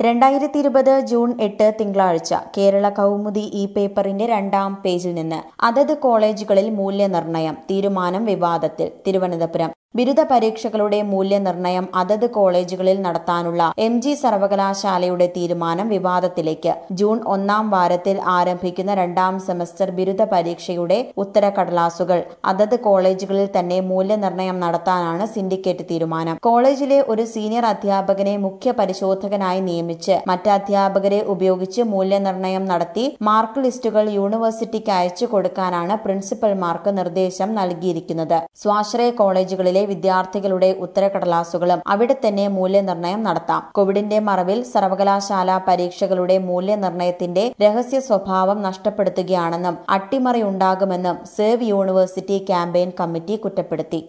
രണ്ടായിരത്തി ഇരുപത് ജൂൺ എട്ട് തിങ്കളാഴ്ച കേരള കൗമുദി ഈ പേപ്പറിന്റെ രണ്ടാം പേജിൽ നിന്ന് അതത് കോളേജുകളിൽ മൂല്യനിർണ്ണയം തീരുമാനം വിവാദത്തിൽ തിരുവനന്തപുരം ബിരുദ പരീക്ഷകളുടെ മൂല്യനിർണ്ണയം അതത് കോളേജുകളിൽ നടത്താനുള്ള എം ജി സർവകലാശാലയുടെ തീരുമാനം വിവാദത്തിലേക്ക് ജൂൺ ഒന്നാം വാരത്തിൽ ആരംഭിക്കുന്ന രണ്ടാം സെമസ്റ്റർ ബിരുദ പരീക്ഷയുടെ ഉത്തരക്കടലാസുകൾ അതത് കോളേജുകളിൽ തന്നെ മൂല്യനിർണ്ണയം നടത്താനാണ് സിൻഡിക്കേറ്റ് തീരുമാനം കോളേജിലെ ഒരു സീനിയർ അധ്യാപകനെ മുഖ്യ പരിശോധകനായി നിയമിച്ച് മറ്റ് അധ്യാപകരെ ഉപയോഗിച്ച് മൂല്യനിർണ്ണയം നടത്തി മാർക്ക് ലിസ്റ്റുകൾ യൂണിവേഴ്സിറ്റിക്ക് അയച്ചു കൊടുക്കാനാണ് പ്രിൻസിപ്പൽമാർക്ക് നിർദ്ദേശം നൽകിയിരിക്കുന്നത് സ്വാശ്രയ കോളേജുകളിലെ വിദ്യാർത്ഥികളുടെ ഉത്തരക്കടലാസുകളും അവിടെ തന്നെ മൂല്യനിർണ്ണയം നടത്താം കോവിഡിന്റെ മറവിൽ സർവകലാശാല പരീക്ഷകളുടെ മൂല്യനിർണ്ണയത്തിന്റെ രഹസ്യ സ്വഭാവം നഷ്ടപ്പെടുത്തുകയാണെന്നും അട്ടിമറിയുണ്ടാകുമെന്നും സേവ് യൂണിവേഴ്സിറ്റി ക്യാമ്പയിൻ കമ്മിറ്റി കുറ്റപ്പെടുത്തി